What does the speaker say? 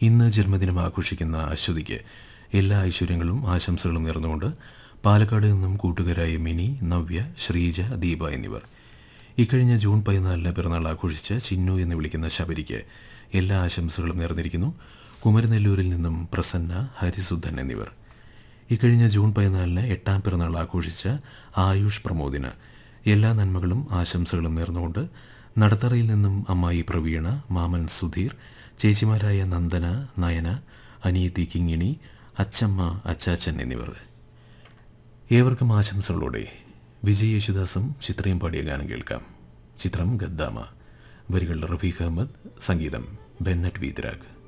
ഇന്ന് ജന്മദിനം ആഘോഷിക്കുന്ന അശ്വതിക്ക് എല്ലാ ഐശ്വര്യങ്ങളും ആശംസകളും നേർന്നുകൊണ്ട് പാലക്കാട് നിന്നും കൂട്ടുകാരായ മിനി നവ്യ ശ്രീജ ദീപ എന്നിവർ ഇക്കഴിഞ്ഞ ജൂൺ പതിനാലിന് പിറന്നാൾ ആഘോഷിച്ച ചിന്നു എന്ന് വിളിക്കുന്ന ശബരിക്ക് എല്ലാ ആശംസകളും നേർന്നിരിക്കുന്നു കുമരനെല്ലൂരിൽ നിന്നും പ്രസന്ന ഹരിസുദ്ധൻ എന്നിവർ ഇക്കഴിഞ്ഞ ജൂൺ പതിനാലിന് എട്ടാം പിറന്നാൾ ആഘോഷിച്ച ആയുഷ് പ്രമോദിന് എല്ലാ നന്മകളും ആശംസകളും നേർന്നുകൊണ്ട് നടത്തറയിൽ നിന്നും അമ്മായി പ്രവീണ മാമൻ സുധീർ ചേച്ചിമാരായ നന്ദന നയന അനിയത്തി കിങ്ങിണി അച്ചമ്മ അച്ചാച്ചൻ എന്നിവർ ഏവർക്കും ആശംസകളോടെ വിജയ് യേശുദാസും ചിത്രയും പാടിയ ഗാനം കേൾക്കാം ചിത്രം ഗദ്ദാമ വരികൾ റഫീഖ് അഹമ്മദ് സംഗീതം ബെന്നറ്റ് വീതരാഗ്